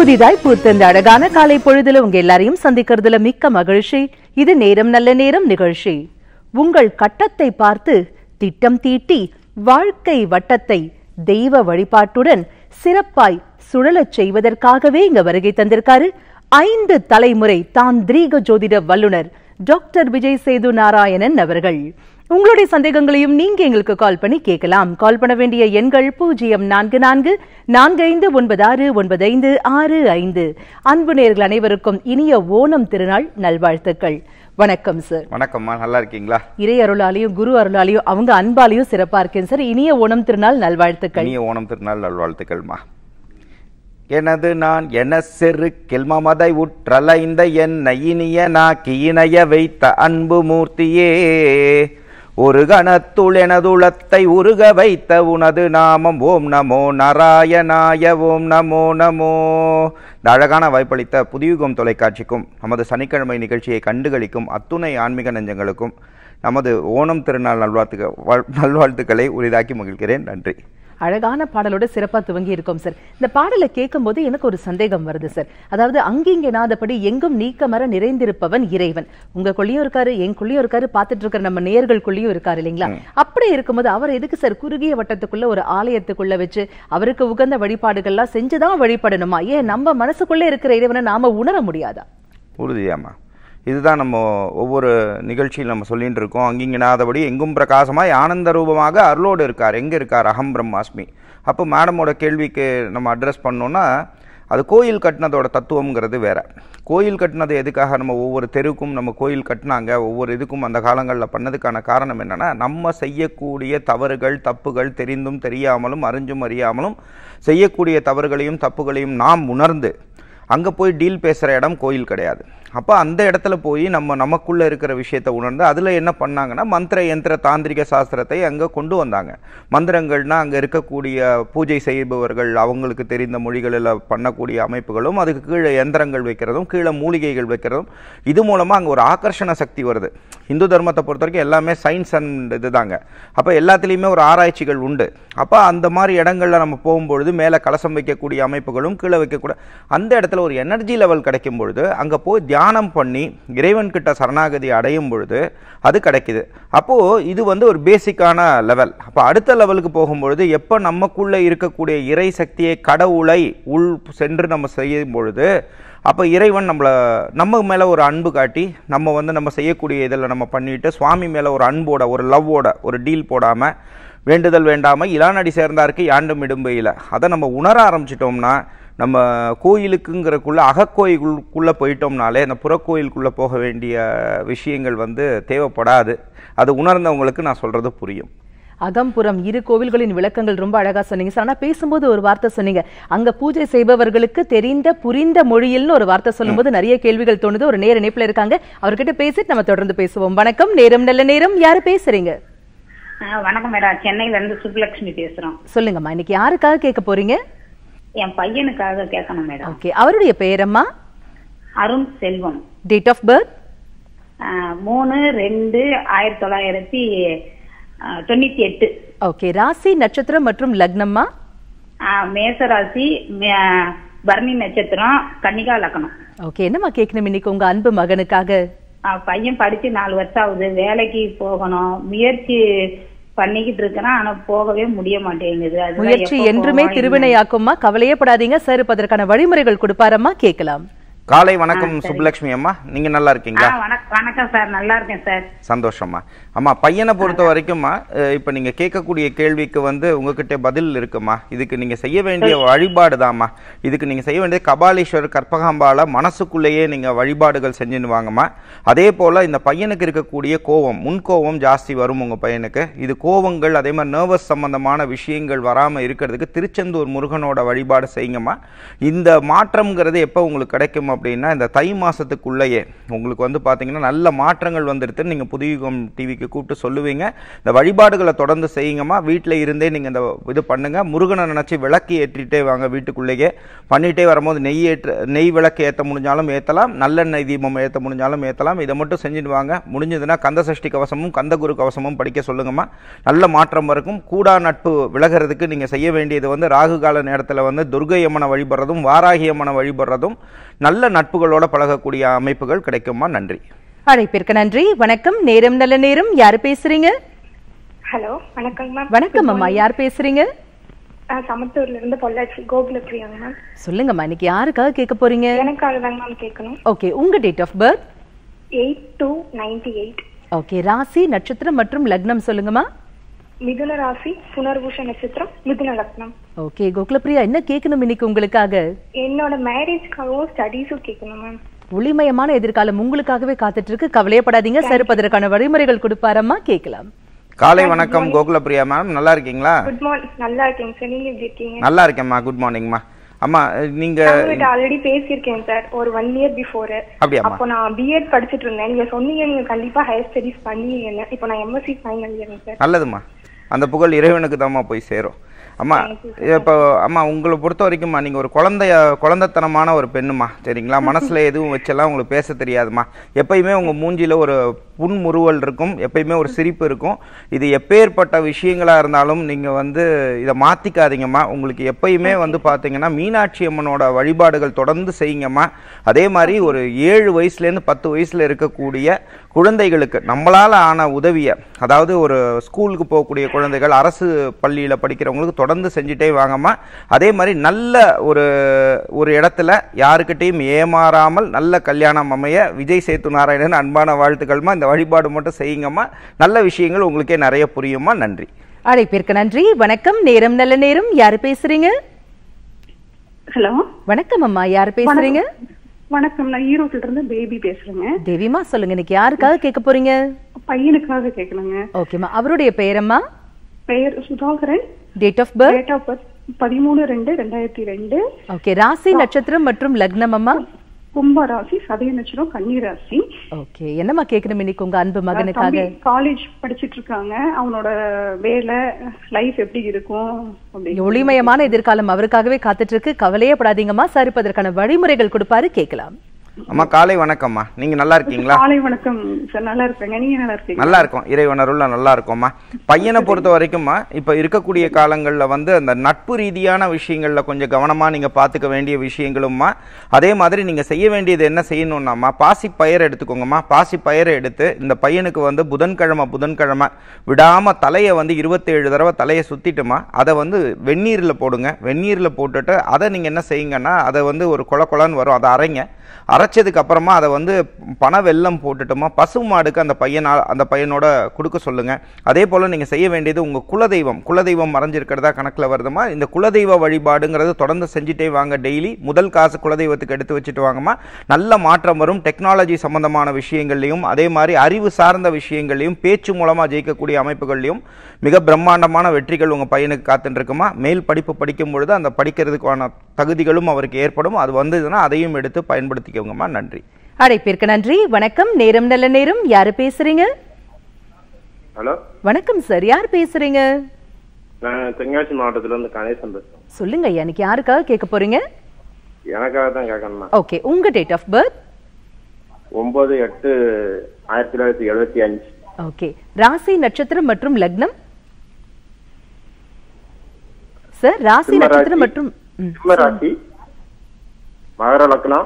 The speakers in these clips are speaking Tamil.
புதிதாய் பூத்த இந்த அழகான காலை பொழுதுல உங்க எல்லாரையும் சந்திக்கிறதுல மிக்க மகிழ்ச்சி இது நேரம் நல்ல நேரம் நிகழ்ச்சி உங்கள் கட்டத்தை பார்த்து திட்டம் தீட்டி வாழ்க்கை வட்டத்தை தெய்வ வழிபாட்டுடன் சிறப்பாய் சுழலச் செய்வதற்காகவே இங்க வருகை தந்திருக்காரு ஐந்து தலைமுறை தாந்திரீக ஜோதிட வல்லுனர் டாக்டர் விஜய் சேது நாராயணன் அவர்கள் உங்களுடைய சந்தேகங்களையும் நீங்க எங்களுக்கு கால் பண்ணி கேட்கலாம் கால் பண்ண வேண்டிய எண்கள் பூஜ்ஜியம் நான்கு நான்கு நான்கு ஐந்து ஒன்பது ஆறு ஒன்பது ஐந்து ஆறு ஐந்து அன்பு நேர்கள் அனைவருக்கும் இனிய ஓணம் திருநாள் நல்வாழ்த்துக்கள் வணக்கம் சார் வணக்கம்மா நல்லா இருக்கீங்களா இறை அருளாலையும் குரு அருளாலையும் அவங்க அன்பாலையும் சிறப்பா இருக்கேன் சார் இனிய ஓணம் திருநாள் நல்வாழ்த்துக்கள் இனிய ஓணம் திருநாள் நல்வாழ்த்துக்கள்மா எனது நான் என செரு கெல்மமதை உற்றலைந்த என்னை இனிய நாக்கி இணைய வைத்த அன்பு மூர்த்தியே ஒரு கணத்துள் எனதுளத்தை உருக வைத்த உனது நாமம் ஓம் நமோ நாராயணாய ஓம் நமோ நமோ இந்த அழகான வாய்ப்பளித்த புதியுகம் தொலைக்காட்சிக்கும் நமது சனிக்கிழமை நிகழ்ச்சியை கண்டுகளிக்கும் அத்துணை ஆன்மீக நெஞ்சங்களுக்கும் நமது ஓணம் திருநாள் நல்வாழ்த்துக்க வாழ்- நல்வாழ்த்துக்களை உரிதாக்கி மகிழ்கிறேன் நன்றி அழகான பாடலோட சிறப்பா துவங்கி இருக்கோம் சார் இந்த பாடலை கேட்கும்போது எனக்கு ஒரு சந்தேகம் வருது சார் அதாவது அங்கிங்கெனாதபடி எங்கும் நீக்கமர நிறைந்திருப்பவன் இறைவன் உங்களுக்குள்ளயும் இருக்காரு எங்குள்ளயும் இருக்காரு பார்த்துட்டு இருக்கிற நம்ம நேயர்களுக்குள்ளயும் இருக்காரு இல்லைங்களா அப்படி இருக்கும்போது அவர் எதுக்கு சார் குறுகிய வட்டத்துக்குள்ள ஒரு ஆலயத்துக்குள்ள வச்சு அவருக்கு உகந்த வழிபாடுகள்லாம் செஞ்சுதான் வழிபடணுமா ஏன் நம்ம மனசுக்குள்ள இருக்கிற இறைவனை நாம உணர முடியாதா உறுதியாம்மா இதுதான் நம்ம ஒவ்வொரு நிகழ்ச்சியில் நம்ம சொல்லிட்டு இருக்கோம் அங்கிங்கனாதபடி எங்கும் பிரகாசமாய் ஆனந்த ரூபமாக அருளோடு இருக்கார் எங்கே இருக்கார் அகம் பிரம்மாஸ்மி அப்போ மேடமோட கேள்விக்கு நம்ம அட்ரஸ் பண்ணோன்னா அது கோயில் கட்டினதோட தத்துவம்ங்கிறது வேற கோயில் கட்டினது எதுக்காக நம்ம ஒவ்வொரு தெருவுக்கும் நம்ம கோயில் கட்டினாங்க ஒவ்வொரு இதுக்கும் அந்த காலங்களில் பண்ணதுக்கான காரணம் என்னன்னா நம்ம செய்யக்கூடிய தவறுகள் தப்புகள் தெரிந்தும் தெரியாமலும் அறிஞ்சும் அறியாமலும் செய்யக்கூடிய தவறுகளையும் தப்புகளையும் நாம் உணர்ந்து அங்கே போய் டீல் பேசுகிற இடம் கோயில் கிடையாது அப்போ அந்த இடத்துல போய் நம்ம நமக்குள்ளே இருக்கிற விஷயத்தை உணர்ந்து அதில் என்ன பண்ணாங்கன்னா மந்திர யந்திர தாந்திரிக சாஸ்திரத்தை அங்கே கொண்டு வந்தாங்க மந்திரங்கள்னா அங்கே இருக்கக்கூடிய பூஜை செய்பவர்கள் அவங்களுக்கு தெரிந்த மொழிகளில் பண்ணக்கூடிய அமைப்புகளும் அதுக்கு கீழே யந்திரங்கள் வைக்கிறதும் கீழே மூலிகைகள் வைக்கிறதும் இது மூலமாக அங்கே ஒரு ஆகர்ஷண சக்தி வருது இந்து தர்மத்தை பொறுத்த வரைக்கும் எல்லாமே சயின்ஸ் அண்ட் இதுதாங்க அப்போ எல்லாத்துலேயுமே ஒரு ஆராய்ச்சிகள் உண்டு அப்போ அந்த மாதிரி இடங்கள்ல நம்ம போகும்பொழுது மேலே கலசம் வைக்கக்கூடிய அமைப்புகளும் கீழே வைக்கக்கூடிய அந்த இடத்துல ஒரு எனர்ஜி லெவல் கிடைக்கும் பொழுது அங்கே போய் தியானம் பண்ணி இறைவன் கிட்ட சரணாகதி அடையும் பொழுது அது கிடைக்குது அப்போது இது வந்து ஒரு பேசிக்கான லெவல் அப்போ அடுத்த லெவலுக்கு போகும்பொழுது எப்போ நமக்குள்ளே இருக்கக்கூடிய இறை சக்தியை கடவுளை உள் சென்று நம்ம செய்யும் பொழுது அப்போ இறைவன் நம்மளை நம்ம மேலே ஒரு அன்பு காட்டி நம்ம வந்து நம்ம செய்யக்கூடிய இதில் நம்ம பண்ணிட்டு சுவாமி மேலே ஒரு அன்போட ஒரு லவ்வோட ஒரு டீல் போடாமல் வேண்டுதல் வேண்டாமல் இளாநடி சேர்ந்தாருக்கு யாண்டும் இடும்பையில் அதை நம்ம உணர ஆரம்பிச்சிட்டோம்னா நம்ம கோயிலுக்குங்கிறக்குள்ள அகக்கோயிலுக்குள்ளே போயிட்டோம்னாலே அந்த புறக்கோயிலுக்குள்ளே போக வேண்டிய விஷயங்கள் வந்து தேவைப்படாது அது உணர்ந்தவங்களுக்கு நான் சொல்கிறது புரியும் அகம்புறம் இரு கோவில்களின் விளக்கங்கள் ரொம்ப அழகா சொன்னீங்க சார் ஆனா பேசும்போது ஒரு வார்த்தை சொன்னீங்க அங்க பூஜை செய்பவர்களுக்கு தெரிந்த புரிந்த மொழியில்னு ஒரு வார்த்தை சொல்லும்போது நிறைய கேள்விகள் தோணுது ஒரு நேர இணைப்புல இருக்காங்க அவர்கிட்ட பேசிட்டு நம்ம தொடர்ந்து பேசுவோம் வணக்கம் நேரம் நல்ல நேரம் யாரு பேசுறீங்க ஆ, வணக்கம் மேடம் சென்னையில இருந்து சுப்புலட்சுமி பேசுறோம் சொல்லுங்கம்மா இன்னைக்கு யாருக்காக கேட்க போறீங்க என் பையனுக்காக கேட்கணும் மேடம் ஓகே அவருடைய பெயரம்மா Arun Selvam date of birth ஆ, மூணு ரெண்டு ஆயிரத்தி தொள்ளாயிரத்தி ஆ, தொண்ணூத்தி எட்டு ஓகே ராசி நட்சத்திரம் மற்றும் லக்னம்மா ஆ, மேசராசி மே- பரணி நட்சத்திரம் கன்னிகா லக்னம் ஓகே என்னம்மா கேட்கணும் இன்னைக்கு உங்க அன்பு மகனுக்காக ஆ, பையன் படிச்சு நாலு வருஷம் ஆகுது வேலைக்கு போகணும் முயற்சி பண்ணிக்கிட்டு இருக்கிறான் ஆனா போகவே முடிய மாட்டேங்குது அதுதான் முயற்சி எப்போ என்றுமே போவான், திருவினையாக்கும்மா கவலையே படாதீங்க சார் இப்ப அதற்கான வழிமுறைகள் கொடுப்பாரம்மா கேட்கலாம் காலை வணக்கம் சுப்புலட்சுமி அம்மா நீங்கள் நல்லா ஆ, இருக்கீங்களா வணக்கம் வணக்கம் சார் நல்லா இருக்கேன் சார் சந்தோஷம்மா அம்மா பையனை பொறுத்த வரைக்கும்மா அஹ், இப்ப நீங்க கேட்கக்கூடிய கேள்விக்கு வந்து உங்ககிட்ட பதில் இருக்குமா இதுக்கு நீங்க செய்ய வேண்டிய வழிபாடு தாம்மா இதுக்கு நீங்க செய்ய வேண்டிய கபாலீஸ்வரர் கற்பகாம்பால மனசுக்குள்ளேயே நீங்க வழிபாடுகள் செஞ்சுன்னு வாங்கம்மா அதே போல இந்த பையனுக்கு இருக்கக்கூடிய கோவம் முன்கோவம் ஜாஸ்தி வரும் உங்க பையனுக்கு இது கோவங்கள் அதே மாதிரி நர்வஸ் சம்பந்தமான விஷயங்கள் வராம இருக்கிறதுக்கு திருச்செந்தூர் முருகனோட வழிபாடு செய்யுங்கம்மா இந்த மாற்றம்ங்கிறது எப்போ உங்களுக்கு கிடைக்கும் அப்படின்னா இந்த தை மாசத்துக்குள்ளேயே உங்களுக்கு வந்து பாத்தீங்கன்னா நல்ல மாற்றங்கள் வந்துருதுன்னு நீங்க புதுயுகம் டிவிக்கு கூப்பிட்டு சொல்லுவீங்க இந்த வழிபாடுகளை தொடர்ந்து செய்யுங்கம்மா வீட்டில் இருந்தே நீங்க இந்த இது பண்ணுங்க முருகனை நினைச்சு விளக்கு ஏற்றிட்டே வாங்க வீட்டுக்குள்ளேயே பண்ணிட்டே வரும்போது நெய் ஏற்ற நெய் விளக்கு ஏற்ற முடிஞ்சாலும் ஏற்றலாம் நல்லெண்ணெய் தீபம் ஏற்ற முடிஞ்சாலும் ஏற்றலாம் இதை மட்டும் செஞ்சுட்டு வாங்க முடிஞ்சதுன்னா கந்த சஷ்டி கவசமும் கந்தகுரு கவசமும் படிக்க சொல்லுங்கம்மா நல்ல மாற்றம் இருக்கும் கூடா நட்பு விலகிறதுக்கு நீங்க செய்ய வேண்டியது வந்து ராகு கால நேரத்தில் வந்து துர்கை அம்மனை வழிபடுறதும் வாராகி அம்மனை வழிபடுறதும் நல்ல நட்புகளோட பழகக்கூடிய அமைப்புகள் கிடைக்குமா நன்றி அழைப்பிற்கு நன்றி வணக்கம் நேரம் நல்ல நேரம் யார் பேசுறீங்க ஹலோ வணக்கம் மேம் வணக்கம் அம்மா யார் பேசுறீங்க நான் சமத்தூர்ல இருந்து பொள்ளாச்சி கோகுல பிரியாங்க மேம் சொல்லுங்கம்மா இன்னைக்கு யாருக்காக கேட்க போறீங்க எனக்காக தாங்க மேம் கேட்கணும் ஓகே உங்க date of birth eight two ninety eight okay ராசி நட்சத்திரம் மற்றும் லக்னம் சொல்லுங்கம்மா மிதுன ராசி புனர்பூஷ நட்சத்திரம் மிதுன லக்னம் ஓகே கோகுலப்பிரியா என்ன கேட்கணும் இன்னைக்கு உங்களுக்காக என்னோட மேரேஜ்க்காகவும் ஸ்டடீஸும் கேட்கணும் மேம் ஒளிமயமான எதிர்காலம் உங்களுக்காகவே காத்துட்டு இருக்கு கவலையப்படாதீங்க சருப்பதற்கான வழிமுறைகள் கொடுப்பாரம்மா கேட்கலாம் காலை வணக்கம் கோகுலப்பிரியா மேம் நல்லா இருக்கீங்களா குட் மார்னிங் நல்லா இருக்கேங்க சார் நீங்க எப்படி இருக்கீங்க நல்லா இருக்கேம்மா குட் மார்னிங்மா அம்மா நீங்க உங்ககிட்ட ஆல்ரெடி பேசியிருக்கேன் சார் ஒரு ஒன் இயர் பிஃபோர் அப்படியாம்மா அப்போ நான் பிஎட் படிச்சிட்டு இருந்தேன் நீங்க சொன்னீங்க நீங்க கண்டிப்பா ஹையர் ஸ்டடீஸ் பண்ணுவீங்கன்னு இப்போ நான் எம்எஸ்சி ஃபைனல் இயருங்க சார் நல்லதும்மா அந்த புகழ் இறைவனுக்கு தாம்மா போய் சேரும் அம்மா இப்போ அம்மா உங்களை பொறுத்த வரைக்கும்மா நீங்கள் ஒரு குழந்தைய குழந்தைத்தனமான ஒரு பெண்ணுமா சரிங்களா மனசில் எதுவும் வச்செல்லாம் உங்களுக்கு பேச தெரியாதும்மா எப்பயுமே உங்கள் மூஞ்சில ஒரு புன்முறுவல் இருக்கும் எப்பயுமே ஒரு சிரிப்பு இருக்கும் இது எப்பேற்பட்ட விஷயங்களா இருந்தாலும் நீங்கள் வந்து இதை மாற்றிக்காதீங்கம்மா உங்களுக்கு எப்பயுமே வந்து பார்த்தீங்கன்னா மீனாட்சி அம்மனோட வழிபாடுகள் தொடர்ந்து செய்யுங்கம்மா அதே மாதிரி ஒரு ஏழு வயசுலேருந்து பத்து வயசில் இருக்கக்கூடிய குழந்தைகளுக்கு நம்மளால் ஆன உதவியை அதாவது ஒரு ஸ்கூலுக்கு போகக்கூடிய குழந்தைகள் அரசு பள்ளியில் படிக்கிறவங்களுக்கு தொடர்ந்து செஞ்சுட்டே வாங்கம்மா அதே மாதிரி நல்ல ஒரு ஒரு இடத்துல யாருக்கிட்டையும் ஏமாறாமல் நல்ல கல்யாணம் அமைய விஜய் சேத்து நாராயணன் அன்பான வாழ்த்துக்கள்மா இந்த வழிபாடு மட்டும் செய்யுங்கம்மா நல்ல விஷயங்கள் உங்களுக்கே நிறைய புரியுமா நன்றி அழைப்பிற்கு நன்றி வணக்கம் நேரம் நல்ல நேரம் யாரு பேசுறீங்க ஹலோ வணக்கம் அம்மா யாரு பேசுறீங்க வணக்கம் நான் ஈரோட்ல இருந்து பேபி பேசுறேங்க தேவிமா சொல்லுங்க இன்னைக்கு யாருக்காக கேட்க போறீங்க பையனுக்காக கேட்கணுங்க ஓகேம்மா அவருடைய பெயரம்மா பெயர் Sudhakaran date of birth date of birth பதிமூணு ரெண்டு ரெண்டாயிரத்தி ரெண்டு ஓகே ராசி நட்சத்திரம் மற்றும் லக்னம் அம்மா கும்ப ராசி சதய நட்சத்திரம் கன்னி ராசி ஓகே என்னம்மா கேட்கணும் இன்னைக்கு உங்க அன்பு மகனுக்காக காலேஜ் படிச்சிட்டு இருக்காங்க அவனோட வேலை லைஃப் எப்படி இருக்கும் அப்படி ஒளிமயமான எதிர்காலம் அவருக்காகவே காத்துட்டு இருக்கு கவலையே படாதீங்கம்மா சரிப்பதற்கான வழிமுறைகள் கொடுப்பாரு கேட்கலாம் அம்மா காலை வணக்கம்மா நீங்கள் நல்லா இருக்கீங்களா காலை வணக்கம் சார் நல்லா இருப்பேங்க நீங்க நல்லா இருக்கீங்க நல்லா இருக்கும் இறைவனருள்ள நல்லா இருக்கும்மா பையனை பொறுத்த வரைக்கும்மா இப்போ இருக்கக்கூடிய காலங்களில் வந்து அந்த நட்பு ரீதியான விஷயங்களில் கொஞ்சம் கவனமாக நீங்கள் பார்த்துக்க வேண்டிய விஷயங்களும்மா அதே மாதிரி நீங்கள் செய்ய வேண்டியது என்ன செய்யணும்னாம்மா பாசி பயிர் எடுத்துக்கோங்கம்மா பாசி பயிரை எடுத்து இந்த பையனுக்கு வந்து புதன்கிழமை புதன்கிழமை விடாமல் தலையை வந்து இருபத்தேழு தடவை தலையை சுற்றிட்டுமா அதை வந்து வெந்நீரில் போடுங்க வெந்நீரில் போட்டுட்டு அதை நீங்கள் என்ன செய்யுங்கன்னா அதை வந்து ஒரு கொல கொலன்னு வரும் அதை அரைங்க அரைச்சதுக்கு அப்புறமா அதை வந்து பனை வெல்லம் போட்டுட்டோமா பசு மாடுக்கு அந்த பையனா அந்த பையனோட கொடுக்க சொல்லுங்க அதே போல் நீங்கள் செய்ய வேண்டியது உங்கள் குலதெய்வம் குலதெய்வம் மறைஞ்சிருக்கிறதா கணக்கில் வருதுமா இந்த குலதெய்வ வழிபாடுங்கிறது தொடர்ந்து செஞ்சுட்டே வாங்க டெய்லி முதல் காசு குலதெய்வத்துக்கு எடுத்து வச்சுட்டு வாங்கம்மா நல்ல மாற்றம் வரும் டெக்னாலஜி சம்பந்தமான விஷயங்கள்லையும் அதே மாதிரி அறிவு சார்ந்த விஷயங்கள்லையும் பேச்சு மூலமாக ஜெயிக்கக்கூடிய அமைப்புகள்லையும் மிக பிரம்மாண்டமான வெற்றிகள் உங்கள் பையனுக்கு காத்துட்டு இருக்குமா மேல் படிப்பு படிக்கும் பொழுது அந்த படிக்கிறதுக்கான தகுதிகளும் அவருக்கு ஏற்படும் அது வந்ததுன்னா அதையும் எடுத்து பயன்படுத்திக்கோங்கம்மா நன்றி அழைப்பிற்கு நன்றி வணக்கம் நேரம் நல்ல நேரம் யாரு பேசுறீங்க ஹலோ வணக்கம் சார் யார் பேசுறீங்க நான் தென்காசி மாவட்டத்துல இருந்து கணேசன் பேசுறேன் சொல்லுங்க ஐயா இன்னைக்கு யாருக்காக கேட்க போறீங்க எனக்காக தான் கேட்கணுமா ஓகே உங்க டேட் ஆஃப் பர்த் ஒன்பது எட்டு ஆயிரத்தி தொள்ளாயிரத்தி எழுபத்தி அஞ்சு ஓகே ராசி நட்சத்திரம் மற்றும் லக்னம் சார் ராசி சிம்ம நட்சத்திரம் ராசி. மற்றும் ம், சிம்ம ராசி மகர லக்னம்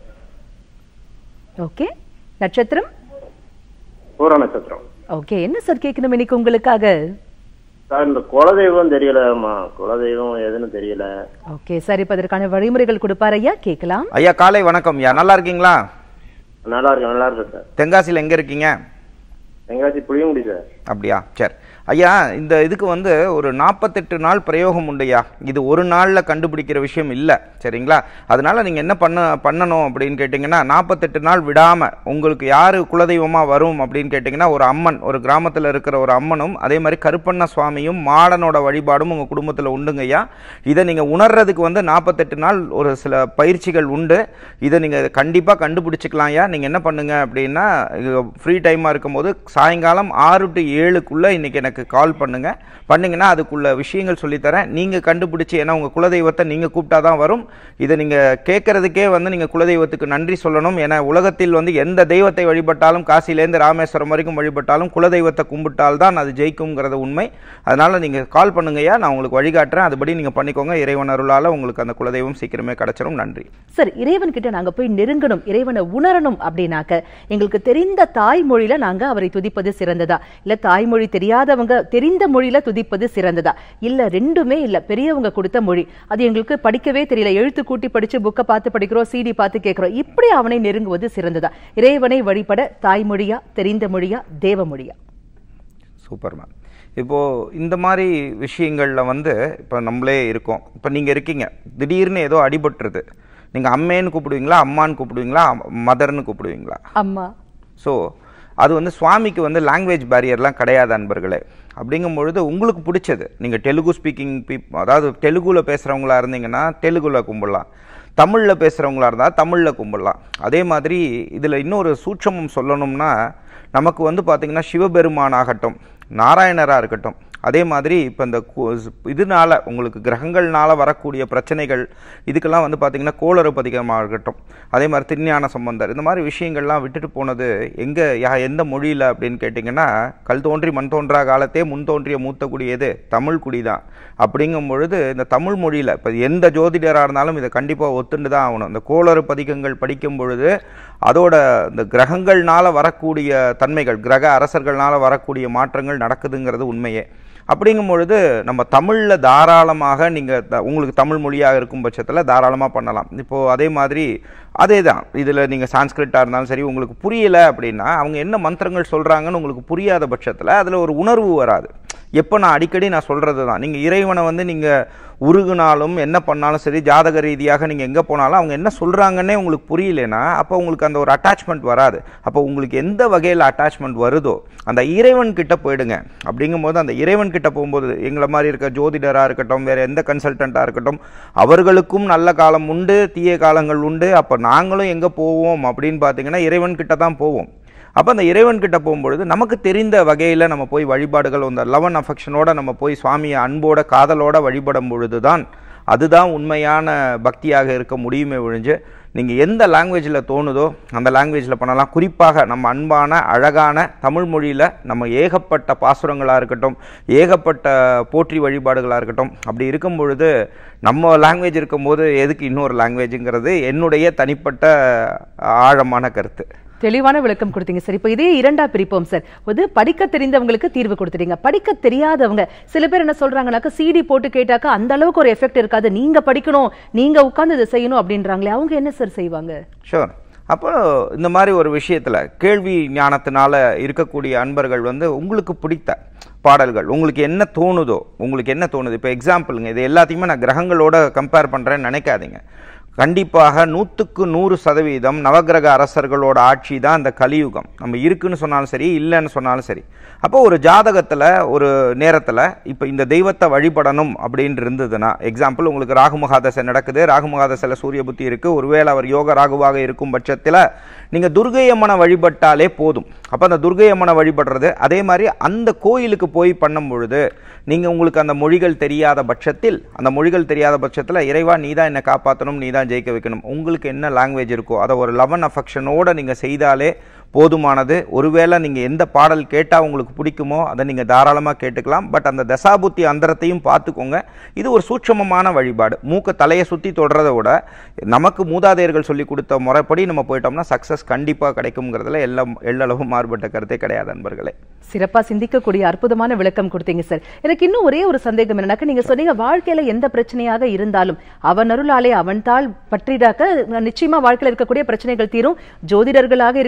ஓகே நட்சத்திரம் பூர நட்சத்திரம் ஓகே என்ன சார் கேட்கணும் இன்னைக்கு உங்களுக்காக சார் இந்த குலதெய்வம் தெரியலம்மா குலதெய்வம் எதுன்னு தெரியல ஓகே சரி இப்ப அதற்கான வழிமுறைகள் கொடுப்பார் ஐயா கேட்கலாம் ஐயா காலை வணக்கம் ஐயா நல்லா இருக்கீங்களா நல்லா இருக்கேன் நல்லா இருக்கேன் சார் தென்காசியில் எங்கே இருக்கீங்க தென்காசி புளியங்குடி சார் அப்படியா சரி ஐயா இந்த இதுக்கு வந்து ஒரு நாற்பத்தெட்டு நாள் பிரயோகம் உண்டுயா இது ஒரு நாளில் கண்டுபிடிக்கிற விஷயம் இல்லை சரிங்களா அதனால நீங்கள் என்ன பண்ண பண்ணணும் அப்படின்னு கேட்டிங்கன்னா நாற்பத்தெட்டு நாள் விடாமல் உங்களுக்கு யார் குலதெய்வமாக வரும் அப்படின்னு கேட்டிங்கன்னா ஒரு அம்மன் ஒரு கிராமத்தில் இருக்கிற ஒரு அம்மனும் அதே மாதிரி கருப்பண்ண சுவாமியும் மாடனோட வழிபாடும் உங்கள் குடும்பத்தில் உண்டுங்கய்யா இதை நீங்கள் உணர்றதுக்கு வந்து நாற்பத்தெட்டு நாள் ஒரு சில பயிற்சிகள் உண்டு இதை நீங்கள் கண்டிப்பாக கண்டுபிடிச்சிக்கலாம்யா நீங்கள் என்ன பண்ணுங்க அப்படின்னா ஃப்ரீ டைமாக இருக்கும்போது சாயங்காலம் ஆறு டு ஏழுக்குள்ளே இன்றைக்கி எனக்கு கால் பண்ணுங்க பண்ணிங்கன்னா அதுக்குள்ள விஷயங்கள் சொல்லித்தரேன் நீங்கள் கண்டுபிடிச்சி ஏன்னா உங்கள் குலதெய்வத்தை நீங்கள் கூப்பிட்டா தான் வரும் இதை நீங்கள் கேட்கறதுக்கே வந்து நீங்கள் குலதெய்வத்துக்கு நன்றி சொல்லணும் ஏன்னா உலகத்தில் வந்து எந்த தெய்வத்தை வழிபட்டாலும் காசிலேருந்து ராமேஸ்வரம் வரைக்கும் வழிபட்டாலும் குலதெய்வத்தை கும்பிட்டால் தான் அது ஜெயிக்குங்கிறது உண்மை அதனால் நீங்கள் கால் பண்ணுங்கய்யா நான் உங்களுக்கு வழிகாட்டுறேன் அதுபடி நீங்கள் பண்ணிக்கோங்க இறைவன் அருளால் உங்களுக்கு அந்த குலதெய்வம் சீக்கிரமே கிடச்சிரும் நன்றி சரி இறைவன் கிட்ட நாங்க போய் நெருங்கணும் இறைவனை உணரணும் அப்படின்னாக்க எங்களுக்கு தெரிந்த தாய்மொழியில நாங்க அவரை துதிப்பது சிறந்ததா இல்ல தாய்மொழி தெரியாதவங்க தெரிந்த மொழியில துதிப்பது சிறந்ததா இல்ல ரெண்டுமே இல்ல பெரியவங்க கொடுத்த மொழி அது எங்களுக்கு படிக்கவே தெரியல எழுத்து கூட்டி படிச்சு புக்கை பார்த்து படிக்கிறோம் சிடி பார்த்து கேட்கிறோம் இப்படி அவனை நெருங்குவது சிறந்ததா இறைவனை வழிபட தாய்மொழியா தெரிந்த மொழியா தேவ மொழியா சூப்பர் மேம் இப்போது இந்த மாதிரி விஷயங்களில் வந்து இப்போ நம்மளே இருக்கோம் இப்போ நீங்கள் இருக்கீங்க திடீர்னு ஏதோ அடிபட்டுருது நீங்கள் அம்மேன்னு கூப்பிடுவீங்களா அம்மான்னு கூப்பிடுவீங்களா மதர்னு கூப்பிடுவீங்களா அம்மா ஸோ அது வந்து சுவாமிக்கு வந்து லாங்குவேஜ் பேரியர்லாம் கிடையாது அன்பர்களே அப்படிங்கும் பொழுது உங்களுக்கு பிடிச்சது நீங்கள் தெலுங்கு ஸ்பீக்கிங் பீப் அதாவது தெலுங்குல பேசுகிறவங்களா இருந்தீங்கன்னா தெலுங்குல கும்பிடலாம் தமிழில் பேசுகிறவங்களா இருந்தால் தமிழில் கும்பிடலாம் அதே மாதிரி இதில் இன்னொரு சூட்சமம் சொல்லணும்னா நமக்கு வந்து பார்த்திங்கன்னா சிவபெருமானாகட்டும் நாராயணராக இருக்கட்டும் அதே மாதிரி இப்போ இந்த கு- இதனால உங்களுக்கு கிரகங்கள்னால வரக்கூடிய பிரச்சனைகள் இதுக்கெல்லாம் வந்து பார்த்திங்கன்னா கோளறு பதிகமாக இருக்கட்டும் அதே மாதிரி திருஞான சம்பந்தர் இந்த மாதிரி விஷயங்கள்லாம் விட்டுட்டு போனது எங்கே யா எந்த மொழியில் அப்படின்னு கேட்டிங்கன்னா கல் தோன்றி மண் தோன்றா காலத்தே முன் தோன்றிய மூத்த குடி எது தமிழ் குடி தான் அப்படிங்கும் பொழுது இந்த தமிழ் மொழியில் இப்போ எந்த ஜோதிடராக இருந்தாலும் இதை கண்டிப்பாக ஒத்துண்டு தான் ஆகணும் இந்த கோளறு பதிகங்கள் படிக்கும் பொழுது அதோட இந்த கிரகங்கள்னால வரக்கூடிய தன்மைகள் கிரக அரசர்கள்னால வரக்கூடிய மாற்றங்கள் நடக்குதுங்கிறது உண்மையே அப்படிங்கும் பொழுது நம்ம தமிழில் தாராளமாக நீங்கள் உங்களுக்கு தமிழ் மொழியாக இருக்கும் பட்சத்தில் தாராளமாக பண்ணலாம் இப்போது அதே மாதிரி அதே தான் இதில் நீங்கள் சான்ஸ்கிரிட்டாக இருந்தாலும் சரி உங்களுக்கு புரியலை அப்படின்னா அவங்க என்ன மந்திரங்கள் சொல்கிறாங்கன்னு உங்களுக்கு புரியாத பட்சத்தில் அதில் ஒரு உணர்வு வராது எப்போ நான் அடிக்கடி நான் சொல்கிறது தான் நீங்கள் இறைவனை வந்து நீங்கள் உருகுனாலும் என்ன பண்ணாலும் சரி ஜாதக ரீதியாக நீங்கள் எங்கே போனாலும் அவங்க என்ன சொல்கிறாங்கன்னே உங்களுக்கு புரியலனா அப்போ உங்களுக்கு அந்த ஒரு அட்டாச்மெண்ட் வராது அப்போ உங்களுக்கு எந்த வகையில் அட்டாச்மெண்ட் வருதோ அந்த இறைவன் கிட்ட போயிடுங்க அப்படிங்கும்போது அந்த இறைவன் கிட்ட போகும்போது எங்களை மாதிரி இருக்க ஜோதிடராக இருக்கட்டும் வேறு எந்த கன்சல்டண்ட்டாக இருக்கட்டும் அவர்களுக்கும் நல்ல காலம் உண்டு தீய காலங்கள் உண்டு அப்போ நாங்களும் எங்கே போவோம் அப்படின்னு பார்த்தீங்கன்னா இறைவன் கிட்ட தான் போவோம் அப்போ அந்த இறைவன் கிட்ட போகும்பொழுது நமக்கு தெரிந்த வகையில் நம்ம போய் வழிபாடுகள் அந்த லவன் அஃபெக்ஷனோட நம்ம போய் சுவாமியை அன்போட காதலோட வழிபடும் பொழுது தான் அதுதான் உண்மையான பக்தியாக இருக்க முடியுமே ஒழிஞ்சு நீங்கள் எந்த லாங்குவேஜில் தோணுதோ அந்த லாங்குவேஜில் பண்ணலாம் குறிப்பாக நம்ம அன்பான அழகான தமிழ் மொழியில் நம்ம ஏகப்பட்ட பாசுரங்களாக இருக்கட்டும் ஏகப்பட்ட போற்றி வழிபாடுகளாக இருக்கட்டும் அப்படி இருக்கும் பொழுது நம்ம லாங்குவேஜ் இருக்கும்போது எதுக்கு இன்னொரு லாங்குவேஜுங்கிறது என்னுடைய தனிப்பட்ட ஆழமான கருத்து தெளிவான விளக்கம் கொடுத்தீங்க சார் இப்போ இதே இரண்டா பிரிப்போம் சார் இது படிக்க தெரிந்தவங்களுக்கு தீர்வு கொடுத்துட்டீங்க படிக்க தெரியாதவங்க சில பேர் என்ன சொல்றாங்கனாக்கா சிடி போட்டு கேட்டாக்கா அந்த அளவுக்கு ஒரு எஃபெக்ட் இருக்காது நீங்க படிக்கணும் நீங்க உட்கார்ந்து இதை செய்யணும் அப்படின்றாங்களே அவங்க என்ன சார் செய்வாங்க ஷோர் அப்போ இந்த மாதிரி ஒரு விஷயத்தில் கேள்வி ஞானத்தினால இருக்கக்கூடிய அன்பர்கள் வந்து உங்களுக்கு பிடித்த பாடல்கள் உங்களுக்கு என்ன தோணுதோ உங்களுக்கு என்ன தோணுது இப்போ எக்ஸாம்பிளுங்க இது எல்லாத்தையுமே நான் கிரகங்களோட கம்பேர் பண்ணுறேன்னு நினைக்காதீங்க கண்டிப்பாக நூற்றுக்கு நூறு சதவீதம் நவக்கிரக அரசர்களோட ஆட்சி தான் இந்த கலியுகம் நம்ம இருக்குன்னு சொன்னாலும் சரி இல்லைன்னு சொன்னாலும் சரி அப்போ ஒரு ஜாதகத்தில் ஒரு நேரத்தில் இப்போ இந்த தெய்வத்தை வழிபடணும் அப்படின்னு இருந்ததுன்னா எக்ஸாம்பிள் உங்களுக்கு ராகுமுகாதசை நடக்குது ராகுமுகாதசையில் சூரிய புத்தி இருக்குது ஒருவேளை அவர் யோக ராகுவாக இருக்கும் பட்சத்தில் நீங்கள் துர்கை அம்மனை வழிபட்டாலே போதும் அப்போ அந்த துர்கை அம்மனை வழிபடுறது அதே மாதிரி அந்த கோயிலுக்கு போய் பண்ணும் பொழுது நீங்கள் உங்களுக்கு அந்த மொழிகள் தெரியாத பட்சத்தில் அந்த மொழிகள் தெரியாத பட்சத்தில் இறைவா நீ தான் என்னை காப்பாற்றணும் நீ தான் ஜெயிக்க வைக்கணும் உங்களுக்கு என்ன லாங்குவேஜ் இருக்கோ அதை ஒரு லவன் அஃபெக்ஷனோட நீங்கள் செய்தாலே போதுமானது ஒருவேளை நீங்கள் எந்த பாடல் கேட்டால் உங்களுக்கு பிடிக்குமோ அதை நீங்கள் தாராளமாக கேட்டுக்கலாம் பட் அந்த தசாபுத்தி அந்தரத்தையும் பார்த்துக்கோங்க இது ஒரு சூட்சமமான வழிபாடு மூக்க தலையை சுற்றி தொடுறதை விட நமக்கு மூதாதையர்கள் சொல்லி கொடுத்த முறைப்படி நம்ம போயிட்டோம்னா சக்ஸஸ் கண்டிப்பாக கிடைக்குங்கிறதுல எல்லாம் எல்லளவும் மாறுபட்ட கருத்தே கிடையாது நண்பர்களே சிறப்பா சிந்திக்கக்கூடிய அற்புதமான விளக்கம் கொடுத்தீங்க சார் எனக்கு இன்னும் ஒரே ஒரு சந்தேகம் என்னன்னாக்க நீங்க சொன்னீங்க வாழ்க்கையில எந்த பிரச்சனையாக இருந்தாலும் அவன் அருளாலே அவன் தாள் பற்றிடாக்க நிச்சயமா வாழ்க்கையில இருக்கக்கூடிய பிரச்சனைகள் தீரும் ஜோதிடர்களாக இருக்கக்கூடிய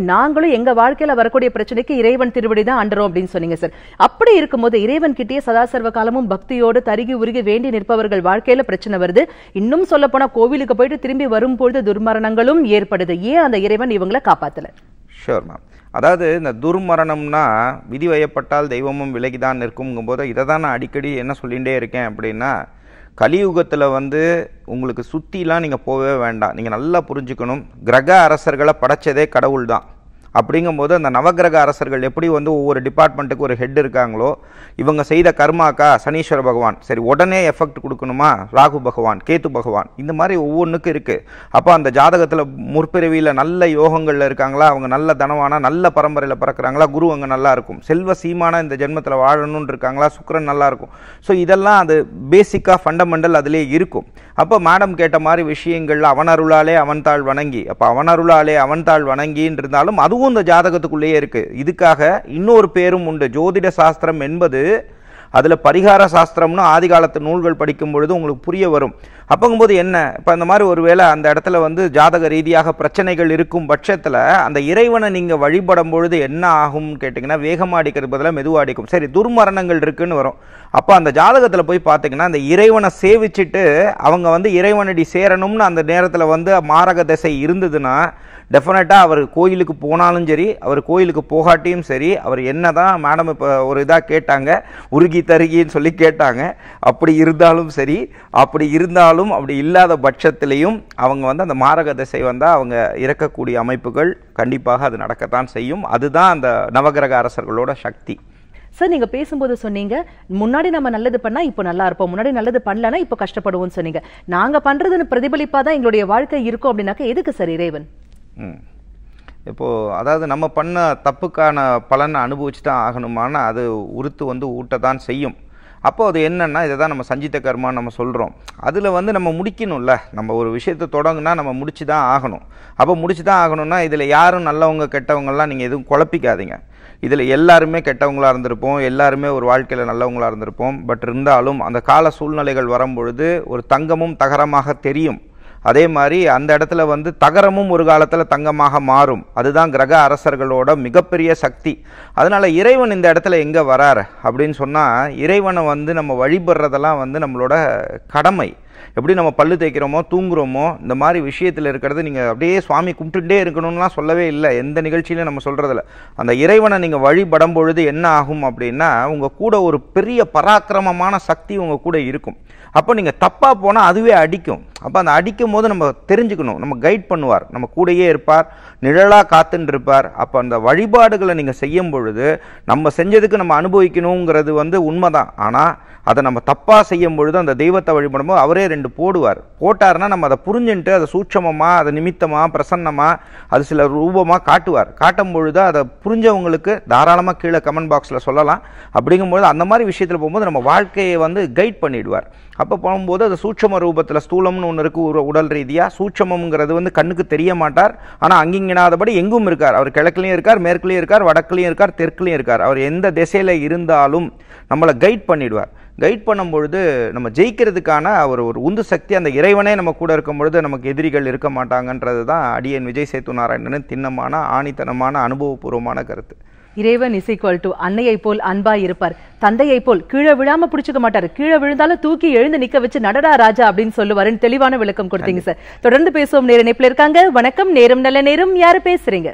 நாங்களும் எங்க வாழ்க்கையில வரக்கூடிய பிரச்சனைக்கு இறைவன் திருவடி தான் அண்டரும் அப்படின்னு சொன்னீங்க சார் அப்படி இருக்கும்போது இறைவன் கிட்டயே சதாசர்வ காலமும் பக்தியோடு தருகி உருகி வேண்டி நிற்பவர்கள் வாழ்க்கையில பிரச்சனை வருது இன்னும் சொல்ல போனா கோவிலுக்கு போயிட்டு திரும்பி வரும்பொழுது துர்மரணங்களும் ஏற்படுது ஏன் அந்த இறைவன் இவங்களை காப்பாத்தல ஷூர் மேம் அதாவது இந்த துர்மரணம்னா விதி வயப்பட்டால் தெய்வமும் விலகிதான் நிற்குங்கும் போது இதை தான் நான் அடிக்கடி என்ன சொல்லிகிட்டே இருக்கேன் அப்படின்னா கலியுகத்தில் வந்து உங்களுக்கு சுற்றிலாம் நீங்கள் போகவே வேண்டாம் நீங்கள் நல்லா புரிஞ்சுக்கணும் கிரக அரசர்களை படைச்சதே கடவுள் தான் அப்படிங்கும்போது அந்த நவகிரக அரசர்கள் எப்படி வந்து ஒவ்வொரு டிபார்ட்மெண்ட்டுக்கு ஒரு ஹெட் இருக்காங்களோ இவங்க செய்த கர்மாக்கா சனீஸ்வர பகவான் சரி உடனே எஃபெக்ட் கொடுக்கணுமா ராகு பகவான் கேத்து பகவான் இந்த மாதிரி ஒவ்வொன்றுக்கும் இருக்குது அப்போ அந்த ஜாதகத்தில் முற்பிறவியில் நல்ல யோகங்களில் இருக்காங்களா அவங்க நல்ல தனவானா நல்ல பரம்பரையில் பிறக்கிறாங்களா குரு அங்கே நல்லா இருக்கும் செல்வ சீமான இந்த ஜென்மத்தில் வாழணும்னு இருக்காங்களா சுக்கிரன் நல்லா இருக்கும் ஸோ இதெல்லாம் அது பேசிக்காக ஃபண்டமெண்டல் அதிலே இருக்கும் அப்போ மேடம் கேட்ட மாதிரி விஷயங்கள்ல அவன் அருளாலே அவன் தாழ் வணங்கி அப்போ அவன் அருளாலே அவன் தாழ் வணங்கின்னு இருந்தாலும் அதுவும் இந்த ஜாதகத்துக்குள்ளேயே இருக்கு இதுக்காக இன்னொரு பேரும் உண்டு ஜோதிட சாஸ்திரம் என்பது அதில் பரிகார சாஸ்திரம்னு ஆதி காலத்து நூல்கள் படிக்கும் பொழுது உங்களுக்கு புரிய வரும் அப்போங்கும்போது என்ன இப்போ அந்த மாதிரி ஒரு வேளை அந்த இடத்துல வந்து ஜாதக ரீதியாக பிரச்சனைகள் இருக்கும் பட்சத்தில் அந்த இறைவனை நீங்கள் வழிபடும் பொழுது என்ன ஆகும்னு கேட்டிங்கன்னா வேகமாக அடிக்கிறது பதிலாக மெதுவாக அடிக்கும் சரி துர்மரணங்கள் இருக்குன்னு வரும் அப்போ அந்த ஜாதகத்தில் போய் பார்த்தீங்கன்னா அந்த இறைவனை சேவிச்சுட்டு அவங்க வந்து இறைவனடி சேரணும்னு அந்த நேரத்தில் வந்து மாரக திசை இருந்ததுன்னா டெஃபினட்டாக அவர் கோயிலுக்கு போனாலும் சரி அவர் கோயிலுக்கு போகாட்டியும் சரி அவர் என்ன தான் மேடம் இப்போ ஒரு இதாக கேட்டாங்க உருகி தருகின்னு சொல்லி கேட்டாங்க அப்படி இருந்தாலும் சரி அப்படி இருந்தாலும் அப்படி இல்லாத பட்சத்திலையும் அவங்க வந்து அந்த மாரக திசை வந்தால் அவங்க இறக்கக்கூடிய அமைப்புகள் கண்டிப்பாக அது நடக்கத்தான் செய்யும் அதுதான் அந்த நவகிரக அரசர்களோட சக்தி சார் நீங்க பேசும்போது சொன்னீங்க முன்னாடி நம்ம நல்லது பண்ணா இப்போ நல்லா இருப்போம் முன்னாடி நல்லது பண்ணலனா இப்போ கஷ்டப்படுவோம்னு சொன்னீங்க நாங்க பண்றதுன்னு பிரதிபலிப்பா தான் எங்களுடைய வாழ்க்கை இருக்கும் அப்படின்னாக்க எதுக்கு சார் இறைவன் ம் இப்போது அதாவது நம்ம பண்ண தப்புக்கான பலனை அனுபவிச்சு தான் ஆகணுமானா அது உறுத்து வந்து ஊட்ட தான் செய்யும் அப்போ அது என்னன்னா இதை தான் நம்ம சஞ்சித கர்மான்னு நம்ம சொல்கிறோம் அதில் வந்து நம்ம முடிக்கணும்ல நம்ம ஒரு விஷயத்தை தொடங்குனா நம்ம முடிச்சு தான் ஆகணும் அப்போ முடிச்சு தான் ஆகணும்னா இதில் யாரும் நல்லவங்க கெட்டவங்கலாம் நீங்கள் எதுவும் குழப்பிக்காதீங்க இதில் எல்லாருமே கெட்டவங்களா இருந்திருப்போம் எல்லாருமே ஒரு வாழ்க்கையில் நல்லவங்களா இருந்திருப்போம் பட் இருந்தாலும் அந்த கால சூழ்நிலைகள் வரும்பொழுது ஒரு தங்கமும் தகரமாக தெரியும் அதே மாதிரி அந்த இடத்துல வந்து தகரமும் ஒரு காலத்தில் தங்கமாக மாறும் அதுதான் கிரக அரசர்களோட மிகப்பெரிய சக்தி அதனால இறைவன் இந்த இடத்துல எங்கே வராரு அப்படின்னு சொன்னால் இறைவனை வந்து நம்ம வழிபடுறதெல்லாம் வந்து நம்மளோட கடமை எப்படி நம்ம பல்லு தேய்க்கிறோமோ தூங்குறோமோ இந்த மாதிரி விஷயத்தில் இருக்கிறது நீங்கள் அப்படியே சுவாமி கும்பிட்டுட்டே இருக்கணும்லாம் சொல்லவே இல்லை எந்த நிகழ்ச்சியிலும் நம்ம சொல்கிறதில்ல அந்த இறைவனை நீங்கள் வழிபடும் பொழுது என்ன ஆகும் அப்படின்னா உங்கள் கூட ஒரு பெரிய பராக்கிரமமான சக்தி உங்கள் கூட இருக்கும் அப்போ நீங்கள் தப்பாக போனால் அதுவே அடிக்கும் அப்போ அந்த அடிக்கும் போது நம்ம தெரிஞ்சுக்கணும் நம்ம கைட் பண்ணுவார் நம்ம கூடயே இருப்பார் நிழலாக காத்துன்னு இருப்பார் அப்போ அந்த வழிபாடுகளை நீங்கள் செய்யும் பொழுது நம்ம செஞ்சதுக்கு நம்ம அனுபவிக்கணுங்கிறது வந்து உண்மைதான் ஆனால் அதை நம்ம தப்பாக செய்யும் பொழுது அந்த தெய்வத்தை வழிபடும்போது அவரே ரெண்டு போடுவார் போட்டாருன்னா நம்ம அதை புரிஞ்சுன்ட்டு அதை சூட்சமமாக அதை நிமித்தமாக பிரசன்னமாக அது சில ரூபமாக காட்டுவார் காட்டும் பொழுது அதை புரிஞ்சவங்களுக்கு தாராளமாக கீழே கமெண்ட் பாக்ஸில் சொல்லலாம் அப்படிங்கும்போது அந்த மாதிரி விஷயத்தில் போகும்போது நம்ம வாழ்க்கையை வந்து கைட் பண்ணிடுவார் அப்போ போகும்போது அது சூட்சம ரூபத்தில் ஸ்தூலம்னு ஒன்று இருக்குது ஒரு உடல் ரீதியாக சூட்சமங்கிறது வந்து கண்ணுக்கு தெரிய மாட்டார் ஆனால் அங்கிங்கனாதபடி எங்கும் இருக்கார் அவர் கிழக்குலையும் இருக்கார் மேற்குலையும் இருக்கார் வடக்குலையும் இருக்கார் தெற்குலையும் இருக்கார் அவர் எந்த திசையில் இருந்தாலும் நம்மளை கைட் பண்ணிடுவார் கைட் பண்ணும் பொழுது நம்ம ஜெயிக்கிறதுக்கான ஒரு ஒரு உந்து சக்தி அந்த இறைவனே நம்ம கூட இருக்கும் பொழுது நமக்கு எதிரிகள் இருக்க மாட்டாங்கன்றது தான் அடியன் விஜய் சேத்து நாராயணன் திண்ணமான ஆணித்தனமான அனுபவபூர்வமான கருத்து இறைவன் இஸ் ஈக்குவல் டு அன்னையை போல் அன்பா இருப்பார் தந்தையை போல் கீழே விழாம புடிச்சுக்க மாட்டாரு கீழே விழுந்தாலும் தூக்கி எழுந்து நிக்க வச்சு நடடா ராஜா அப்படின்னு சொல்லுவாருன்னு தெளிவான விளக்கம் கொடுத்தீங்க சார் தொடர்ந்து பேசுவோம் நேர இணைப்புல இருக்காங்க வணக்கம் நேரம் நல்ல நேரம் யாரு பேசுறீங்க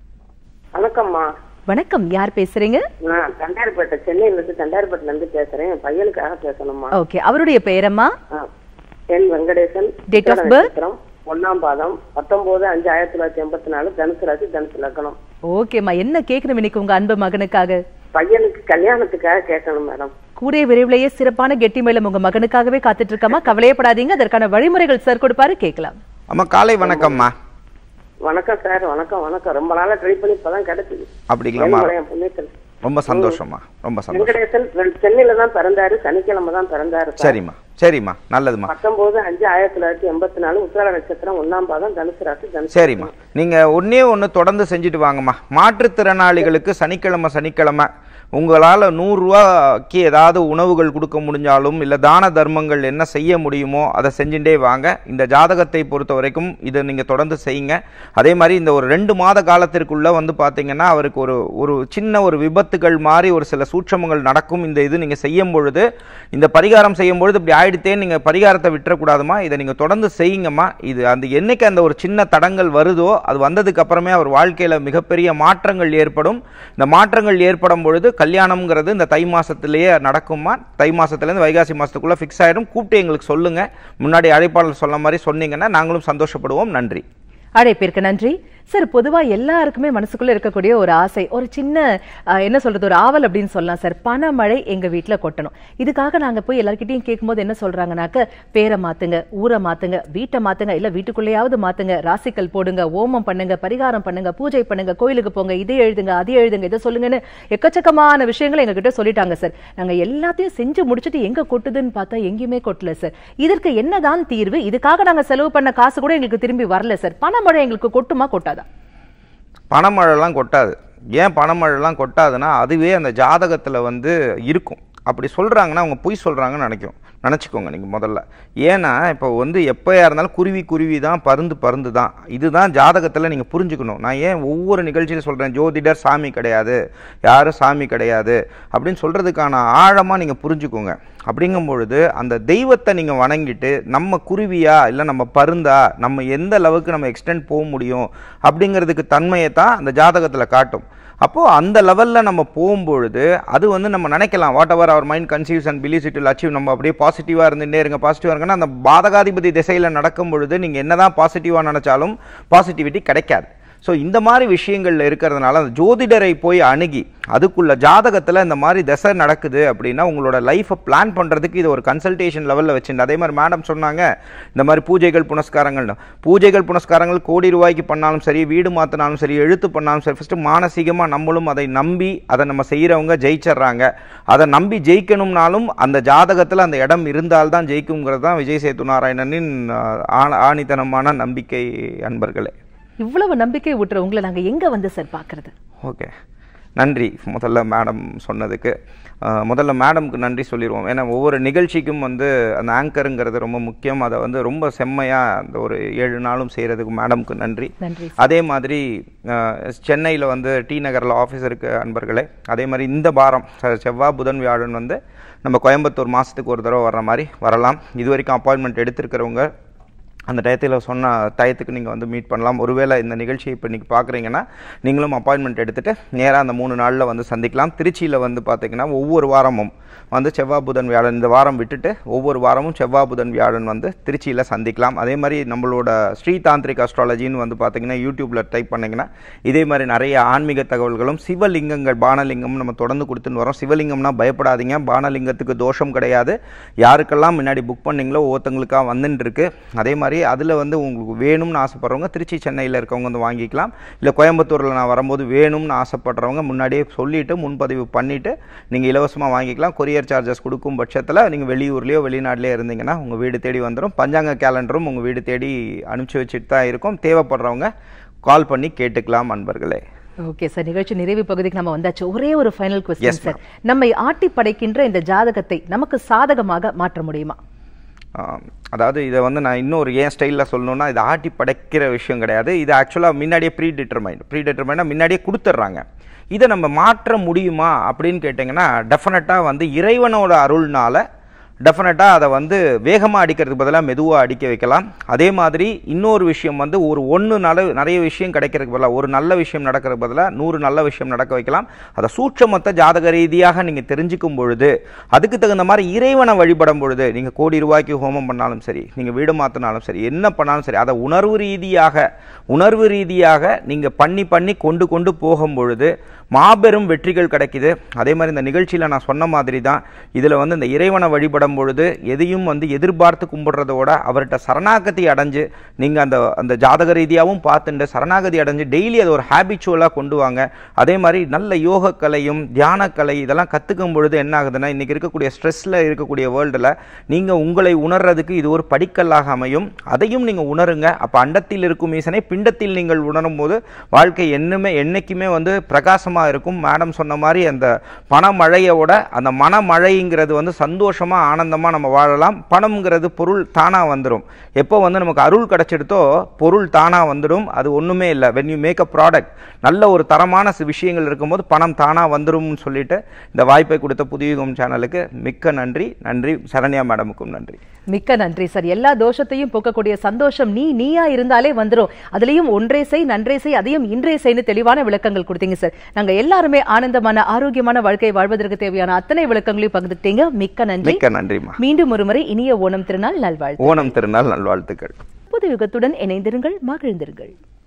வணக்கம்மா வணக்கம் யார் பேசுறீங்க நான் தண்டார்பேட்டை சென்னையில இருந்து தண்டார்பேட்டில இருந்து பேசுறேன் என் பையனுக்காக பேசணும்மா ஓகே அவருடைய பெயரம்மா ஆ. என் வெங்கடேசன் Date of உத்திராட birth? நட்சத்திரம், ஒண்ணாம் பாதம் பத்தொன்பது அஞ்சு ஆயிரத்தி தொள்ளாயிரத்தி எண்பத்தி நாலு தனுசு ராசி தனுசு லக்னம் ஓகேம்மா என்ன கேட்கணும் இன்னைக்கு உங்க அன்பு மகனுக்காக பையனுக்கு கல்யாணத்துக்காக கேட்கணும் மேடம் கூடிய விரைவிலேயே சிறப்பான கெட்டி மேளம் உங்க மகனுக்காகவே காத்துட்டு இருக்கமா கவலையப்படாதீங்க அதற்கான வழிமுறைகள் சார் கொடுப்பாரு கேட்கலாம் அம்மா காலை வணக்கம்மா வணக்கம் சார் வணக்கம் வணக்கம் ரொம்ப நாளா ட்ரை பண்ணி இப்பதான் கிடைச்சது அப்படிங்களாம்மா வேலுமலையான் புண்ணியத்தில் ரொம்ப சந்தோஷம்மா ரொம்ப சந்தோஷம் வெங்கடேசன் ரெண்டு- சென்னையில தான் பிறந்தாரு சனிக்கிழமை தான் பிறந்தாரு சார் சரிம்மா சரிம்மா நல்லதும்மா பத்தொன்பது அஞ்சு ஆயிரத்தி தொள்ளாயிரத்தி எண்பத்தி நாலு உத்திராட நட்சத்திரம் ஒண்ணாம் பாதம் தனுசு ராசி தனுசு சரிம்மா நீங்க ஒண்ணே ஒண்ணு தொடர்ந்து செஞ்சுட்டு வாங்கம்மா மாற்றுத்திறனாளிகளுக்கு சனிக்கிழமை சனிக்கிழமை உங்களால் நூறுரூவாய்க்கு ஏதாவது உணவுகள் கொடுக்க முடிஞ்சாலும் இல்லை தான தர்மங்கள் என்ன செய்ய முடியுமோ அதை செஞ்சுட்டே வாங்க இந்த ஜாதகத்தை பொறுத்த வரைக்கும் இதை நீங்கள் தொடர்ந்து செய்யுங்க அதே மாதிரி இந்த ஒரு ரெண்டு மாத காலத்திற்குள்ள வந்து பார்த்தீங்கன்னா அவருக்கு ஒரு ஒரு சின்ன ஒரு விபத்துகள் மாதிரி ஒரு சில சூட்சமங்கள் நடக்கும் இந்த இது நீங்கள் செய்யும் பொழுது இந்த பரிகாரம் செய்யும் பொழுது இப்படி ஆயிடுத்தேன்னு நீங்கள் பரிகாரத்தை விட்டுறக்கூடாதுமா இதை நீங்கள் தொடர்ந்து செய்யுங்கம்மா இது அந்த என்னைக்கு அந்த ஒரு சின்ன தடங்கள் வருதோ அது வந்ததுக்கு அப்புறமே அவர் வாழ்க்கையில் மிகப்பெரிய மாற்றங்கள் ஏற்படும் இந்த மாற்றங்கள் ஏற்படும் பொழுது கல்யாணம்ங்கிறது இந்த தை மாசத்திலேயே நடக்குமா தை மாசத்துலேருந்து வைகாசி மாசத்துக்குள்ள ஃபிக்ஸ் ஆயிடும் கூப்பிட்டு எங்களுக்கு சொல்லுங்க முன்னாடி அழைப்பாளர் சொன்ன மாதிரி சொன்னீங்கன்னா நாங்களும் சந்தோஷப்படுவோம் நன்றி அழைப்பிற்கு நன்றி சார் பொதுவா எல்லாருக்குமே மனசுக்குள்ள இருக்கக்கூடிய ஒரு ஆசை ஒரு சின்ன அஹ், என்ன சொல்றது ஒரு ஆவல் அப்படின்னு சொல்லலாம் சார் பணமழை எங்க வீட்ல கொட்டணும் இதுக்காக நாங்க போய் எல்லார்கிட்டயும் கேட்கும்போது என்ன சொல்றாங்கனாக்க பேரை மாத்துங்க ஊரை மாத்துங்க வீட்டை மாத்துங்க இல்ல வீட்டுக்குள்ளேயாவது மாத்துங்க ராசிக்கல் போடுங்க ஓமம் பண்ணுங்க பரிகாரம் பண்ணுங்க பூஜை பண்ணுங்க கோயிலுக்கு போங்க இதை எழுதுங்க அதை எழுதுங்க இதை சொல்லுங்கன்னு எக்கச்சக்கமான விஷயங்களை எங்ககிட்ட சொல்லிட்டாங்க சார் நாங்க எல்லாத்தையும் செஞ்சு முடிச்சுட்டு எங்க கொட்டுதுன்னு பார்த்தா எங்கேயுமே கொட்டல சார் இதற்கு என்னதான் தீர்வு இதுக்காக நாங்க செலவு பண்ண காசு கூட எங்களுக்கு திரும்பி வரல சார் பணமழை எங்களுக்கு கொட்டுமா கொட்டாதா பணமழைலாம் கொட்டாது ஏன் பணமழைலாம் கொட்டாதுன்னா அதுவே அந்த ஜாதகத்தில் வந்து இருக்கும் அப்படி சொல்கிறாங்கன்னா அவங்க பொய் சொல்கிறாங்கன்னு நினைக்கும் நினச்சிக்கோங்க நீங்கள் முதல்ல ஏன்னா இப்போ வந்து எப்போயா இருந்தாலும் குருவி குருவி தான் பருந்து பருந்து தான் இதுதான் ஜாதகத்தில் நீங்கள் புரிஞ்சுக்கணும் நான் ஏன் ஒவ்வொரு நிகழ்ச்சியிலும் சொல்கிறேன் ஜோதிடர் சாமி கிடையாது யாரும் சாமி கிடையாது அப்படின்னு சொல்கிறதுக்கான ஆழமாக நீங்கள் புரிஞ்சுக்கோங்க அப்படிங்கும் பொழுது அந்த தெய்வத்தை நீங்கள் வணங்கிட்டு நம்ம குருவியா இல்லை நம்ம பருந்தா நம்ம எந்த அளவுக்கு நம்ம எக்ஸ்டெண்ட் போக முடியும் அப்படிங்கிறதுக்கு தன்மையை தான் அந்த ஜாதகத்தில் காட்டும் அப்போது அந்த லெவலில் நம்ம போகும்பொழுது அது வந்து நம்ம நினைக்கலாம் whatever our mind conceives and believes it achieve நம்ம அப்படியே பாசிட்டிவாக இருந்துட்டே இருங்க பாசிட்டிவாக இருங்கன்னா அந்த பாதகாதிபதி திசையில் நடக்கும் பொழுது நீங்கள் என்னதான் பாசிட்டிவாக நினச்சாலும் பாசிட்டிவிட்டி கிடைக்காது ஸோ இந்த மாதிரி விஷயங்கள்ல இருக்கிறதுனால அந்த ஜோதிடரை போய் அணுகி அதுக்குள்ள ஜாதகத்தில் இந்த மாதிரி தசை நடக்குது அப்படின்னா உங்களோட லைஃப்பை பிளான் பண்ணுறதுக்கு இது ஒரு கன்சல்டேஷன் லெவலில் வச்சுருந்து அதே மாதிரி மேடம் சொன்னாங்க இந்த மாதிரி பூஜைகள் புனஸ்காரங்கள்னு பூஜைகள் புனஸ்காரங்கள் கோடி ரூபாய்க்கு பண்ணாலும் சரி வீடு மாற்றினாலும் சரி எழுத்து பண்ணாலும் சரி ஃபஸ்ட்டு மானசீகமாக நம்மளும் அதை நம்பி அதை நம்ம செய்கிறவங்க ஜெயிச்சிடுறாங்க அதை நம்பி ஜெயிக்கணும்னாலும் அந்த ஜாதகத்தில் அந்த இடம் இருந்தால்தான் ஜெயிக்குங்கிறது தான் விஜய் சேத்து நாராயணனின் ஆஹ், ஆண- ஆணித்தனமான நம்பிக்கை அன்பர்களே இவ்வளவு நம்பிக்கை விட்டுற உங்களை நாங்க எங்க வந்து சார் பாக்குறது ஓகே நன்றி முதல்ல மேடம் சொன்னதுக்கு அஹ், முதல்ல மேடம்க்கு நன்றி சொல்லிடுவோம் ஏன்னா ஒவ்வொரு நிகழ்ச்சிக்கும் வந்து அந்த ஆங்கருங்கிறது ரொம்ப முக்கியம் அதை வந்து ரொம்ப செம்மையாக அந்த ஒரு ஏழு நாளும் செய்கிறதுக்கு மேடம்க்கு நன்றி நன்றி அதே மாதிரி சென்னையில் வந்து டி நகரில் ஆஃபீஸ் இருக்கு அன்பர்களே அதே மாதிரி இந்த வாரம் செ- செவ்வாய் புதன் வியாழன் வந்து நம்ம கோயம்புத்தூர் மாதத்துக்கு ஒரு தடவை வர்ற மாதிரி வரலாம் இது வரைக்கும் அப்பாயின்மெண்ட் எடுத்திருக்கிறவங்க அந்த டயத்தில் சொன்ன டயத்துக்கு நீங்கள் வந்து மீட் பண்ணலாம் ஒருவேளை இந்த நிகழ்ச்சியை இப்போ இன்றைக்கி பார்க்குறீங்கன்னா நீங்களும் அப்பாயின்மெண்ட் எடுத்துகிட்டு நேராக அந்த மூணு நாளில் வந்து சந்திக்கலாம் திருச்சியில் வந்து பார்த்தீங்கன்னா ஒவ்வொரு வாரமும் வந்து செவ்வாய் புதன் வியாழன் இந்த வாரம் விட்டுட்டு ஒவ்வொரு வாரமும் செவ்வாய் புதன் வியாழன் வந்து திருச்சியில் சந்திக்கலாம் அதே மாதிரி நம்மளோட ஸ்ரீ தாந்திரிக் அஸ்ட்ராலஜின்னு வந்து பார்த்தீங்கன்னா யூடியூப்பில் டைப் பண்ணிங்கன்னா இதே மாதிரி நிறைய ஆன்மீக தகவல்களும் சிவலிங்கங்கள் பானலிங்கம் நம்ம தொடர்ந்து கொடுத்துன்னு வரோம் சிவலிங்கம்னா பயப்படாதீங்க பானலிங்கத்துக்கு தோஷம் கிடையாது யாருக்கெல்லாம் முன்னாடி புக் பண்ணீங்களோ ஒவ்வொருத்தங்களுக்காக வந்துன்னு இருக்கு அதே மாதிரி அதில் வந்து உங்களுக்கு வேணும்னு ஆசைப்படுறவங்க திருச்சி சென்னையில் இருக்கவங்க வந்து வாங்கிக்கலாம் இல்லை கோயம்புத்தூரில் நான் வரும்போது வேணும்னு ஆசைப்படுறவங்க முன்னாடியே சொல்லிவிட்டு முன்பதிவு பண்ணிவிட்டு நீங்கள் இலவசமாக வாங்கிக்கலாம் கொரியர் சார்ஜஸ் கொடுக்கும் பட்சத்தில் நீங்கள் வெளியூர்லேயோ வெளிநாட்டிலேயோ இருந்தீங்கன்னா உங்கள் வீடு தேடி வந்துடும் பஞ்சாங்க கேலண்டரும் உங்கள் வீடு தேடி அனுப்பிச்சி வச்சுட்டு தான் இருக்கும் தேவைப்படுறவங்க கால் பண்ணி கேட்டுக்கலாம் அன்பர்களே ஓகே சார் நிகழ்ச்சி நிறைவு பகுதிக்கு நம்ம வந்தாச்சு ஒரே ஒரு ஃபைனல் Yes, கொஸ்டின் சார் நம்மை ஆட்டி படைக்கின்ற இந்த ஜாதகத்தை நமக்கு சாதகமாக மாற்ற முடியுமா ஆம், அதாவது இதை வந்து நான் இன்னொரு ஏன் ஸ்டைலில் சொல்லணும்னா இது ஆட்டி படைக்கிற விஷயம் கிடையாது இது ஆக்சுவலாக முன்னாடியே ப்ரீ டிட்டர்மைண்ட் ப்ரீ டிட்டர்மைண்டாக முன்னாடியே கொடுத்துட்றாங்க இதை நம்ம மாற்ற முடியுமா அப்படின்னு கேட்டிங்கன்னா டெஃபினட்டாக வந்து இறைவனோட அருள்னால டெஃபினட்டாக அதை வந்து வேகமாக அடிக்கிறதுக்கு பதிலாக மெதுவாக அடிக்க வைக்கலாம் அதே மாதிரி இன்னொரு விஷயம் வந்து ஒரு ஒன்று நல்ல நிறைய விஷயம் கிடைக்கிறதுக்கு பதிலாக ஒரு நல்ல விஷயம் நடக்கிறதுக்கு பதிலாக நூறு நல்ல விஷயம் நடக்க வைக்கலாம் அதை சூட்சமத்தை ஜாதக ரீதியாக நீங்கள் தெரிஞ்சுக்கும் பொழுது அதுக்கு தகுந்த மாதிரி இறைவனை வழிபடும் பொழுது நீங்கள் கோடி ரூபாய்க்கு ஹோமம் பண்ணாலும் சரி நீங்கள் வீடு மாற்றினாலும் சரி என்ன பண்ணாலும் சரி அதை உணர்வு ரீதியாக உணர்வு ரீதியாக நீங்கள் பண்ணி பண்ணி கொண்டு கொண்டு போகும் பொழுது மாபெரும் வெற்றிகள் கிடைக்குது அதே மாதிரி இந்த நிகழ்ச்சியில் நான் சொன்ன மாதிரி தான் இதில் வந்து இந்த இறைவனை வழிபடும் வழிபடும் பொழுது எதையும் வந்து எதிர்பார்த்து கும்பிடுறதோட அவர்கிட்ட சரணாகதி அடைஞ்சு நீங்கள் அந்த அந்த ஜாதக ரீதியாகவும் பார்த்துட்டு சரணாகதி அடைஞ்சு டெய்லி அதை ஒரு ஹேபிச்சுவலாக கொண்டு வாங்க அதே மாதிரி நல்ல யோகக்கலையும் தியானக்கலை இதெல்லாம் கற்றுக்கும் பொழுது என்ன ஆகுதுன்னா இன்றைக்கி இருக்கக்கூடிய ஸ்ட்ரெஸ்ஸில் இருக்கக்கூடிய வேர்ல்டில் நீங்கள் உங்களை உணர்றதுக்கு இது ஒரு படிக்கல்லாக அமையும் அதையும் நீங்கள் உணருங்க அப்போ அண்டத்தில் இருக்கும் ஈசனை பிண்டத்தில் நீங்கள் உணரும் போது வாழ்க்கை என்னமே என்னைக்குமே வந்து பிரகாசமாக இருக்கும் மேடம் சொன்ன மாதிரி அந்த பணமழையோட அந்த மனமழைங்கிறது வந்து சந்தோஷமாக ஆனந்தமாக நம்ம வாழலாம் பணம்ங்கிறது பொருள் தானாக வந்துடும் எப்போ வந்து நமக்கு அருள் கிடச்சிடுத்தோ பொருள் தானாக வந்துடும் அது ஒன்றுமே இல்லை when you make a product நல்ல ஒரு தரமான சி- விஷயங்கள் இருக்கும்போது பணம் தானாக வந்துரும்னு சொல்லிட்டு இந்த வாய்ப்பை கொடுத்த புதியுகம் சேனலுக்கு மிக்க நன்றி நன்றி சரண்யா மேடமுக்கும் நன்றி மிக்க நன்றி சார் எல்லா தோஷத்தையும் போக்கக்கூடிய சந்தோஷம் நீ நீயா இருந்தாலே வந்துரும் அதுலயும் ஒன்றே செய் நன்றே செய் அதையும் இன்றே செய்னு தெளிவான விளக்கங்கள் கொடுத்தீங்க சார் நாங்க எல்லாருமே ஆனந்தமான ஆரோக்கியமான வாழ்க்கை வாழ்வதற்கு தேவையான அத்தனை விளக்கங்களையும் பகிர்ந்துட்டீங்க மிக்க நன்றி மிக்க நன்றிம்மா மீண்டும் ஒருமுறை இனிய ஓணம் திருநாள் நல்வாழ்த்து ஓணம் திருநாள் நல்வாழ்த்துக்கள் புது யுகத்துடன் இணைந்திருங்கள் மகிழ்ந்திருங்கள்